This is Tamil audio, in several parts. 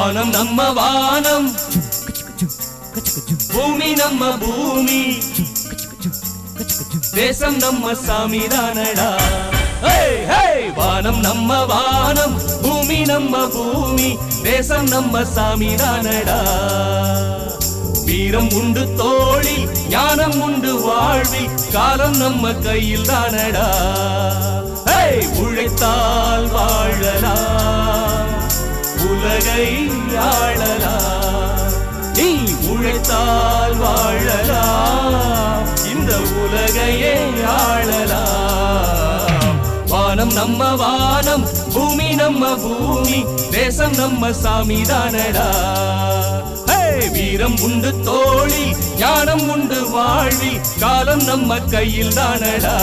வானம் நம்ம வானம் பூமி நம்ம பூமி தேசம் நம்ம சாமி தானடா ஹேய், ஹேய்! வானம் நம்ம வானம் பூமி நம்ம பூமி தேசம் நம்ம சாமி தானடா வீரம் உண்டு தோளில் ஞானம் உண்டு வாழ்வில் காலம் நம்ம கையில் தானடா ஹேய்! உழைத்தால் வாழலாம் உலகை ஆளலாம் நீ உழைத்தால் வாழலாம் இந்த உலகையே ஆளலாம் வானம் நம்ம வானம் பூமி நம்ம பூமி தேசம் நம்ம சாமி தானடா ஹேய்! வீரம் உண்டு தோழி ஞானம் உண்டு வாழ்வி காலம் நம்ம கையில் தானடா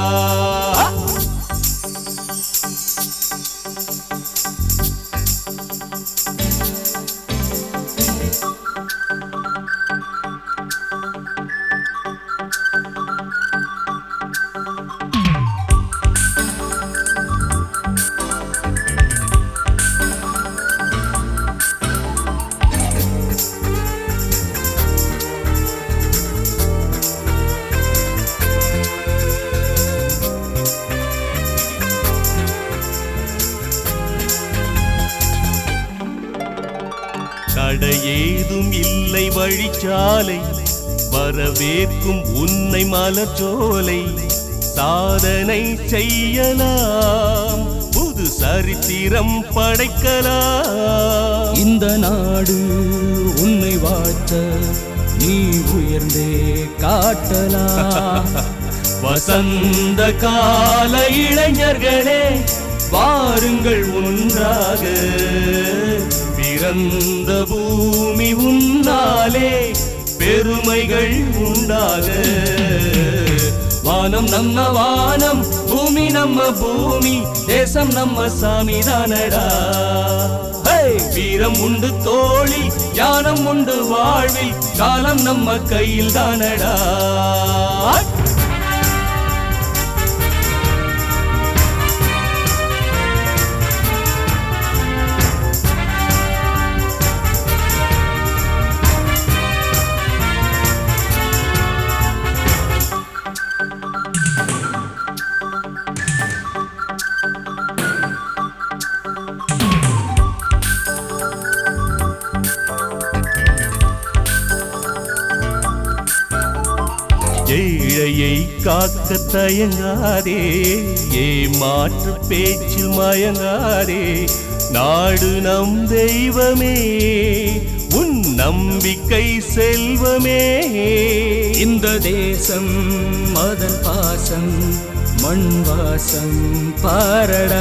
தடையேதும் இல்லை வழிச்சாலை வரவேற்கும் உன்னை மலச்சோலை சாதனை செய்யலாம் புது சரித்திரம் படைக்கலாம் இந்த நாடு உன்னை வாழ்த்த நீ உயர்ந்தே காட்டலாம் வசந்த கால இளைஞர்களே வாருங்கள் ஒன்றாக பிறந்த பூமி உன்னாலே பெருமைகள் உண்டாக வானம் நம்ம வானம் பூமி நம்ம பூமி தேசம் நம்ம சாமி தானடா ஹேய்! வீரம் உண்டு தோழி ஞானம் உண்டு வாழ்வில் காலம் நம்ம கையில் தானடா ஏழையை காக்க தயங்காதே ஏமாற்று பேச்சில் மயங்காதே நாடு நம் தெய்வமே உன் நம்பிக்கை செல்வமே இந்த தேசம் மதன் பாசம் மண் வாசம் பாரடா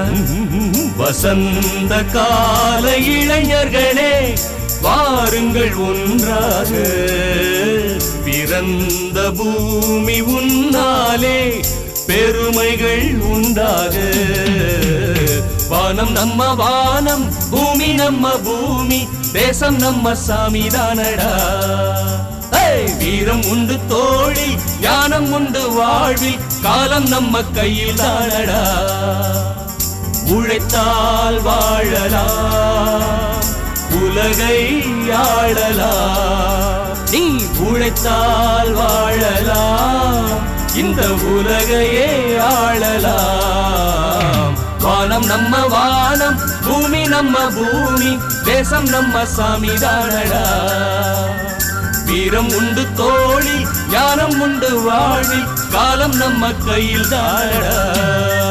வசந்த கால இளைஞர்களே வாருங்கள் ஒன்றாக பிறந்த பூமி உன்னாலே பெருமைகள் உண்டாக வானம் நம்ம வானம் பூமி நம்ம பூமி தேசம் நம்ம சாமி தானடா ஹேய்! வீரம் உண்டு தோழி ஞானம் உண்டு வாழ்வில் காலம் நம்ம கையில் தானடா உழைத்தால் வாழலாம் உலகை ஆளலாம் நீ உழைத்தால் வாழலாம் இந்த உலகையே ஆளலாம் வானம் நம்ம வானம் பூமி நம்ம பூமி தேசம் நம்ம சாமி தானடா வீரம் உண்டு தோழி ஞானம் உண்டு வாழ்வில் காலம் நம்ம கையில் தானடா